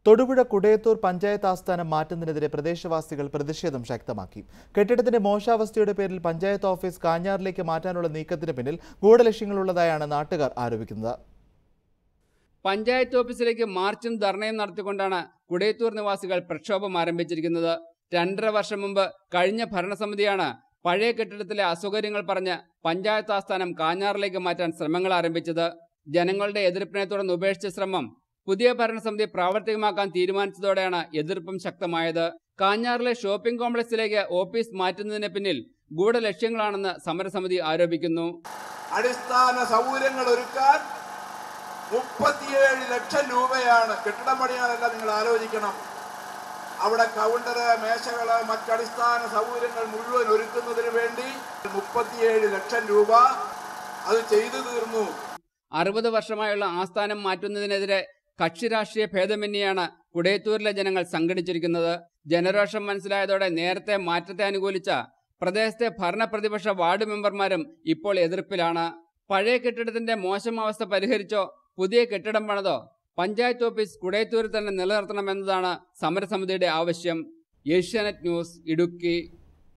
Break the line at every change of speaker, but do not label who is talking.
തൊടുപുഴ കുടയത്തൂർ പഞ്ചായത്ത് ആസ്ഥാനം മാറ്റുന്നതിനെതിരെ പ്രദേശവാസികൾ പ്രതിഷേധം ശക്തമാക്കി കെട്ടിടത്തിന്റെ മോശാവസ്ഥയുടെ പേരിൽ പഞ്ചായത്ത് ഓഫീസ് കാഞ്ഞാറിലേക്ക് മാറ്റാനുള്ള നീക്കത്തിന് പിന്നിൽ ഗൂഢലക്ഷ്യങ്ങളുള്ളതായാണ് നാട്ടുകാർ ആരോപിക്കുന്നത്
പഞ്ചായത്ത് ഓഫീസിലേക്ക് മാർച്ചും ധർണയും നടത്തിക്കൊണ്ടാണ് കുടയത്തൂർ നിവാസികൾ പ്രക്ഷോഭം ആരംഭിച്ചിരിക്കുന്നത് രണ്ടര വർഷം മുമ്പ് കഴിഞ്ഞ ഭരണസമിതിയാണ് പഴയ കെട്ടിടത്തിലെ അസൗകര്യങ്ങൾ പറഞ്ഞ് പഞ്ചായത്ത് ആസ്ഥാനം കാഞ്ഞാറിലേക്ക് മാറ്റാൻ ശ്രമങ്ങൾ ആരംഭിച്ചത് ജനങ്ങളുടെ എതിർപ്പിനെ തുടർന്ന് ഉപേക്ഷിച്ച ശ്രമം പുതിയ ഭരണസമിതി പ്രാവർത്തികമാക്കാൻ തീരുമാനിച്ചതോടെയാണ് എതിർപ്പും ശക്തമായത് കാഞ്ഞാറിലെ ഷോപ്പിംഗ് കോംപ്ലക്സിലേക്ക് ഓഫീസ് മാറ്റുന്നതിന് പിന്നിൽ ഗൂഢലക്ഷ്യങ്ങളാണെന്ന് സമരസമിതി ആരോപിക്കുന്നു
അടിസ്ഥാന സൗകര്യങ്ങൾ ഒരുക്കാൻ മുപ്പത്തിയേഴ് ലക്ഷം രൂപയാണ് കെട്ടിടം പണിയാനല്ല നിങ്ങൾ ആലോചിക്കണം അവിടെ കൗണ്ടറ് മേശകള് മറ്റടിസ്ഥാന സൗകര്യങ്ങൾ മുഴുവൻ ഒരുക്കുന്നതിന് വേണ്ടി മുപ്പത്തിയേഴ് ലക്ഷം രൂപ അത് ചെയ്തു തീർന്നു
അറുപത് വർഷമായുള്ള ആസ്ഥാനം മാറ്റുന്നതിനെതിരെ കക്ഷി രാഷ്ട്രീയ ഭേദമന്യെയാണ് കുടയത്തൂരിലെ ജനങ്ങൾ സംഘടിച്ചിരിക്കുന്നത് ജനരോഷം മനസ്സിലായതോടെ നേരത്തെ മാറ്റത്തെ അനുകൂലിച്ച പ്രദേശത്തെ ഭരണപ്രതിപക്ഷ വാർഡ് മെമ്പർമാരും ഇപ്പോൾ എതിർപ്പിലാണ് പഴയ കെട്ടിടത്തിന്റെ മോശം അവസ്ഥ പരിഹരിച്ചോ പുതിയ കെട്ടിടം പണിതോ പഞ്ചായത്ത് ഓഫീസ് കുടയത്തൂരിൽ തന്നെ നിലനിർത്തണമെന്നതാണ് സമരസമിതിയുടെ ആവശ്യം ഏഷ്യാനെറ്റ് ന്യൂസ് ഇടുക്കി